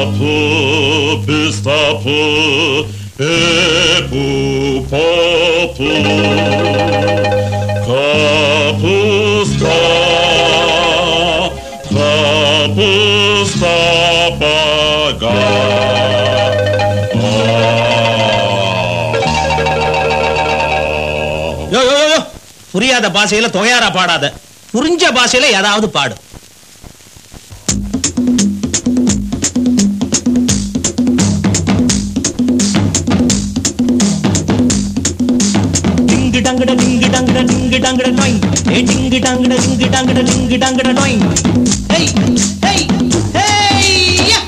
Kapu, bistapu, epu, popu. Kapusta, kapusta baga. யோ யோ யோ, யோ புரியாத பாஷையில தொகையாரா பாடாத புரிஞ்ச பாஷையில ஏதாவது பாடு டிங்கு டங்குட டிங்கு டங்குட டிங்கு டங்குட நொய் ஏ டிங்கு டங்குட டிங்கு டங்குட டிங்கு டங்குட நொய் ஹேய் ஹேய் ஹேய் யா!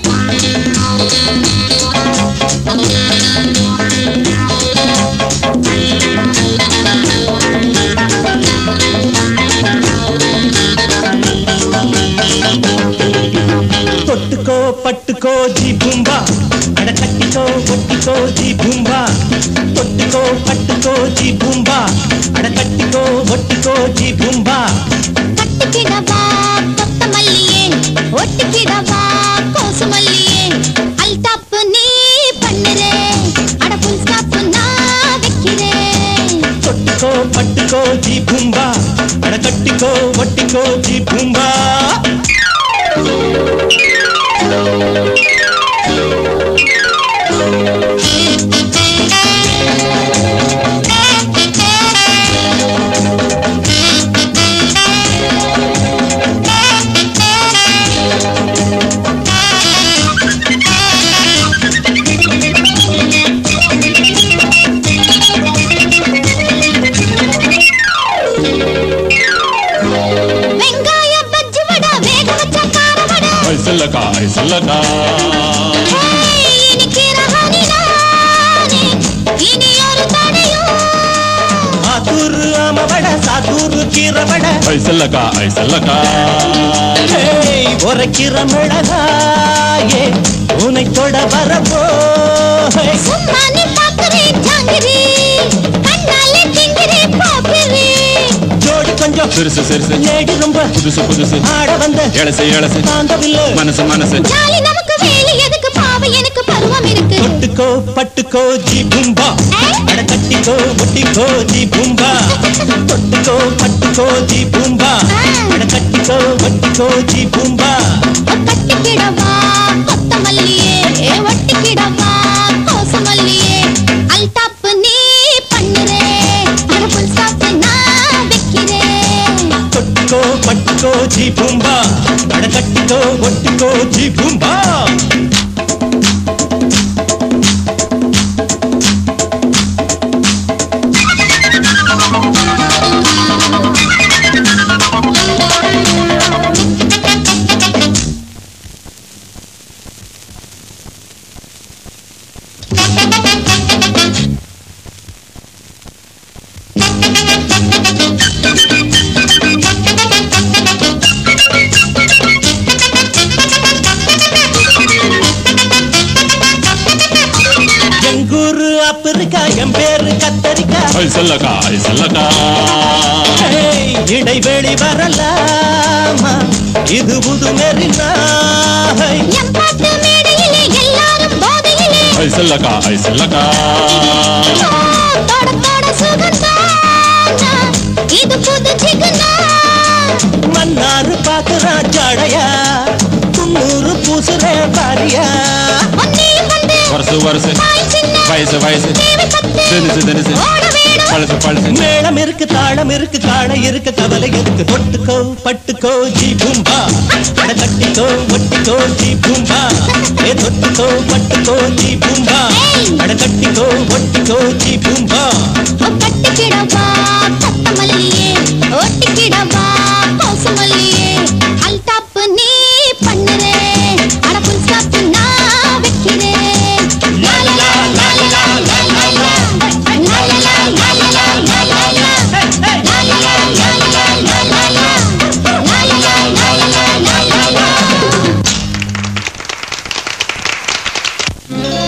தொட்டுக்கோ பட்டுக்கோ ஜி பூம்பா அட கட்டிக்கோ ஒட்டிக்கோ ஜி பூம்பா தொட்டுக்கோ பட்டுக்கோ ஜி பூம்பா அட கட்டிக்கோ ஒட்டிக்கோ ஜி பூம்பா கட்டிக்கிடவா கொத்தமல்லியே ஒட்டிக்கிடவா கோசுமல்லியே அல்டாப்பு நீ பண்ணுறே அட புல் ஸ்டாப்பு நான் வைக்கிறேன் தொட்டுக்கோ பட்டுக்கோ ஜி பூம்பா அட கட்டிக்கோ ஒட்டிக்கோ ஜி பூம்பா வெங்காய பஜ்ஜி வடை வேக வச்ச கார வடை ஐசல்லக்கா ஐசல்லக்கா ஹேய், இனிக்கிற ஹனி நானே இனி ஒரு தடையும் ஆத்தூரு ஆமவட சாத்தூரு கீரவட ஐசல்லக்கா ஐசல்லக்கா ஏய், உரைக்கிற மிளகாயே உனை தொட வரப்போ சும்மா நீ பாக்குறேன் ஜாங்கிரி கண்ணாலே திங்கிரி பாப்பிரி ஜோடி கொஞ்சம் சிறுசு சிறுசு லேடி ரொம்ப புதுசு புதுசு ஆட வந்த எழசு எழசு தாங்கவில்லை மனசு மனசு ஜாலி நமக்கு வேலை எதுக்கு பாவம் எனக்கு பருவம் இருக்கு தொட்டுக்கோ பட்டுக்கோ ஜி பூம்பா அட கட்டிக்கோ ஒட்டிக்கோ ஜி பூம்பா தொட்டுக்கோ பட்டுக்கோ ஜி பூம்பா அட கட்டிக்கோ ஒட்டிக்கோ ஜி பூம்பா கட்டிக்கிடவா கொத்தமல்லியே ஒட்டிக்கிடவா கோசமல்லியே அல்டாப்பு நீ பண்ணுறே அட புல் ஸ்டாப்பு நான் வைக்கிறேன் தொட்டுக்கோ பட்டுக்கோ ஜி பூம்பா அட கட்டிக்கோ ஒட்டிக்கோ ஜி பூம்பா எங்கூரு ஆப்பிரிக்கா என் பேரு கத்தரிக்கா ஐசல்லக்கா ஐசல்லக்கா ஏய், இடைவெளி வரலாமா இது புது மெரினா என் பாட்டு மேடையிலே எல்லாரும் போதையிலே ஐசல்லக்கா ஐசல்லக்கா தொட தொட சுகந்தானா இது புது சிகுனா மன்னாரு பாக்குறான் ஜடையா துண்ணூறு பூசுறே பாரியா ஒன்னியும் வந்து வருஷம் வருஷம் தாய் சின்ன வயசு வயசு தேவை பத்து தினுசு தினுசு ஓட வேணும் பழசு பழசு மேளம் இருக்கு தாளம் இருக்கு காண இருக்கு கவலை இருக்கு தொட்டுக்கோ பட்டுக்கோ ஜி பூம்பா அட கட்டிக்கோ ஒட்டிக்கோ ஜி பூம்பா ஏ தொட்டுக்கோ பட்டுக்கோ ஜி பூம்பா அட கட்டிக்கோ ஒட்டிக்கோ ஜி பூம்பா கட்டிக்கிடவா கொத்தமல்லி